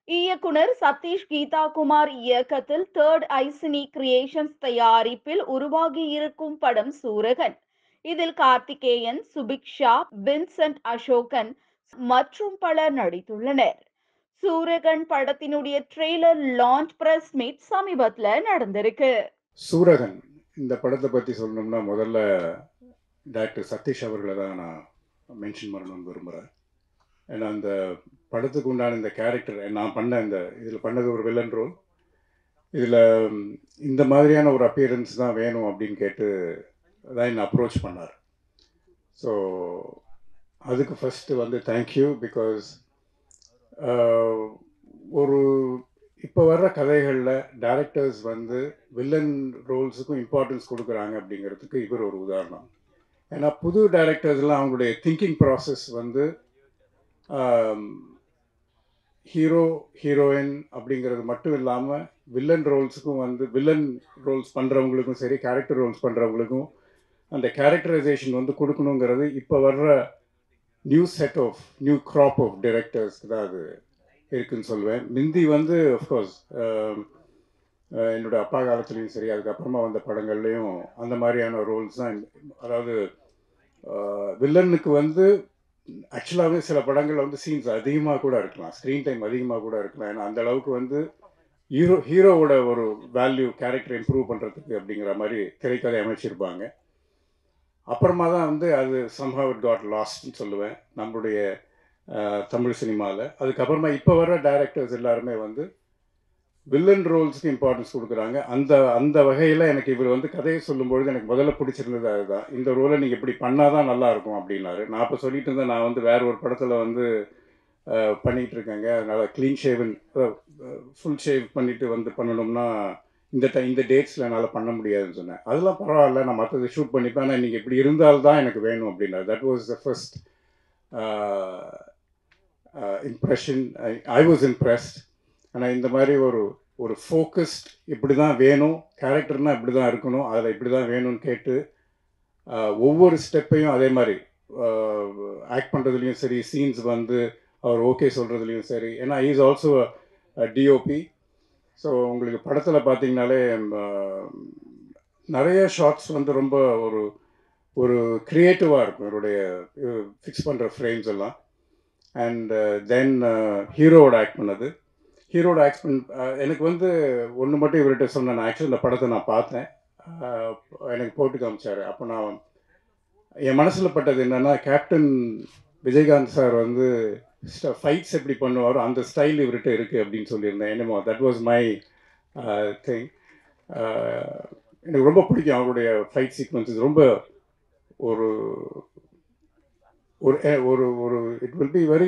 இயக்குனர் சதீஷ் கீதா குமார் இயக்கத்தில் third ஐசினி creations தயாரிப்பில் உருவாகியிருக்கும் படம் சூரகன் இதில் கார்த்திகேயன் சுபிக்ஷா வின்சென்ட் அசோகன் மற்றும் பலர் நடித்துள்ளனர் சூரகன் படத்தினுடைய ட்ரெய்லர் லான்ச் பிரஸ் மீட் சமீபத்துல நடந்திருக்கு சூரகன் இந்த படத்தை பற்றி சொல்லணும்னா முதல்ல டாக்டர் சதீஷ் அவர்களை தான் நான் மென்ஷன் பண்ணணும்னு விரும்புகிறேன் ஏன்னா அந்த படத்துக்கு உண்டான இந்த கேரக்டர் நான் பண்ண இந்த இதில் பண்ணது ஒரு வில்லன் ரோல் இதில் இந்த மாதிரியான ஒரு அப்பியரன்ஸ் தான் வேணும் அப்படின்னு கேட்டு தான் என்னை அப்ரோச் பண்ணார் ஸோ அதுக்கு ஃபஸ்ட்டு வந்து தேங்க்யூ பிகாஸ் ஒரு இப்போ வர்ற கதைகளில் டேரக்டர்ஸ் வந்து வில்லன் ரோல்ஸுக்கும் இம்பார்ட்டன்ஸ் கொடுக்குறாங்க அப்படிங்கிறதுக்கு இவர் ஒரு உதாரணம் ஏன்னா புது டேரக்டர்ஸ்லாம் அவங்களுடைய திங்கிங் ப்ராசஸ் வந்து ஹீரோ ஹீரோயின் அப்படிங்கிறது மட்டும் இல்லாமல் வில்லன் ரோல்ஸுக்கும் வந்து வில்லன் ரோல்ஸ் பண்ணுறவங்களுக்கும் சரி கேரக்டர் ரோல்ஸ் பண்ணுறவங்களுக்கும் அந்த கேரக்டரைசேஷன் வந்து கொடுக்கணுங்கிறது இப்போ வர்ற new set of new crop of டிரெக்டர்ஸ்க்கு தான் அது இருக்குன்னு சொல்லுவேன் மிந்தி வந்து அஃப்கோர்ஸ் என்னோட அப்பா காலத்துலேயும் சரி அதுக்கப்புறமா வந்த படங்கள்லேயும் அந்த மாதிரியான ரோல்ஸ் தான் அதாவது வில்லனுக்கு வந்து ஆக்சுவலாகவே சில படங்கள் வந்து சீன்ஸ் அதிகமாக கூட இருக்கலாம் ஸ்க்ரீன் டைம் அதிகமாக கூட இருக்கலாம் ஏன்னா அந்த அளவுக்கு வந்து ஹீரோ ஹீரோவோட ஒரு வேல்யூ கேரக்டர் இம்ப்ரூவ் பண்ணுறதுக்கு அப்படிங்கிற மாதிரி திரைக்கதை அமைச்சிருப்பாங்க அப்புறமா தான் வந்து அது சம்ஹவ் இட் காட் லாஸ்ட்னு சொல்லுவேன் நம்மளுடைய தமிழ் சினிமாவில் அதுக்கப்புறமா இப்போ வர டைரக்டர்ஸ் எல்லாருமே வந்து வில்லன் ரோல்ஸ்க்கு இம்பார்ட்டன்ஸ் கொடுக்குறாங்க அந்த அந்த வகையில் எனக்கு இவர் வந்து கதையை சொல்லும்பொழுது எனக்கு முதல்ல பிடிச்சிருந்தது அதுதான் இந்த ரோலை நீங்கள் இப்படி பண்ணால் தான் நல்லாயிருக்கும் அப்படின்னாரு நான் இப்போ சொல்லிட்டு இருந்தேன் நான் வந்து வேற ஒரு படத்தில் வந்து பண்ணிகிட்டு இருக்கேங்க அதனால் க்ளீன் ஷேவன் ஃபுல் ஷேவ் பண்ணிவிட்டு வந்து பண்ணணும்னா இந்த டை இந்த டேட்ஸில் என்னால் பண்ண முடியாதுன்னு சொன்னேன் அதெல்லாம் பரவாயில்ல நான் மற்றதை ஷூட் பண்ணிப்பேன் ஆனால் நீங்கள் இப்படி இருந்தால்தான் எனக்கு வேணும் அப்படின்னாரு that was the first impression I was impressed ஆனால் இந்த மாதிரி ஒரு ஒரு ஃபோக்கஸ்ட் இப்படி தான் வேணும் கேரக்டர்னால் இப்படி தான் இருக்கணும் அதில் இப்படி தான் வேணும்னு கேட்டு ஒவ்வொரு ஸ்டெப்பையும் அதே மாதிரி ஆக்ட் பண்ணுறதுலையும் சரி சீன்ஸ் வந்து அவர் ஓகே சொல்கிறதுலையும் சரி ஏன்னா இஸ் ஆல்சோ டிஓபி ஸோ உங்களுக்கு படத்தில் பார்த்தீங்கனாலே நிறைய ஷார்ட்ஸ் வந்து ரொம்ப ஒரு ஒரு க்ரியேட்டிவாக இருக்கும் இவருடைய ஃபிக்ஸ் பண்ணுற ஃப்ரேம்ஸ் எல்லாம் அண்ட் தென் ஹீரோவோட ஆக்ட் பண்ணது ஹீரோட ஆக்ட் பண்ண எனக்கு வந்து ஒன்று மட்டும் இவர்கிட்ட சொன்னேன் நான் ஆக்சுவலி இந்த படத்தை நான் பார்த்தேன் எனக்கு போட்டு காமிச்சார் அப்போ நான் என் மனசில் பட்டது என்னென்னா கேப்டன் விஜயகாந்த் சார் வந்து ஃபைட்ஸ் எப்படி பண்ணுவாரோ அந்த ஸ்டைல் இவர்கிட்ட இருக்குது அப்படின்னு சொல்லியிருந்தேன் என்னமோ தட் வாஸ் மை திங் எனக்கு ரொம்ப பிடிக்கும் அவருடைய ஃபைட் சீக்வன்சஸ் ரொம்ப ஒரு ஒரு ஒரு ஒரு it will be very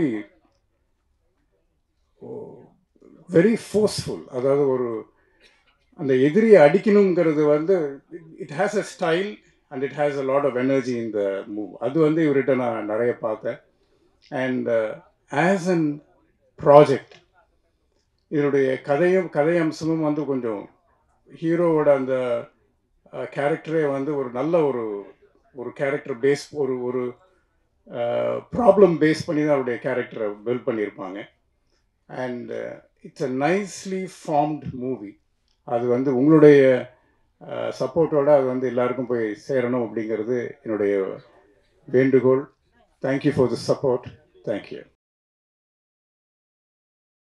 very forceful அதாவது ஒரு அந்த எதிரியை அடிக்கணுங்கிறது வந்து it has a style and it has a lot of energy in the move அது வந்து இவர்கிட்ட நான் நிறைய பார்த்தேன் அண்ட் ஆஸ் அன் ப்ராஜெக்ட் இதனுடைய கதையும் கதை அம்சமும் வந்து கொஞ்சம் ஹீரோவோட அந்த கேரக்டரே வந்து ஒரு நல்ல ஒரு ஒரு கேரக்டர் பேஸ் ஒரு ஒரு ப்ராப்ளம் பேஸ் பண்ணி தான் அவருடைய கேரக்டரை பில்ட் பண்ணியிருப்பாங்க and it's a nicely formed movie அது வந்து உங்களுடைய சப்போர்ட்டோடு அது வந்து எல்லாருக்கும் போய் சேரணும் அப்படிங்கிறது என்னுடைய வேண்டுகோள் thank you for the support thank you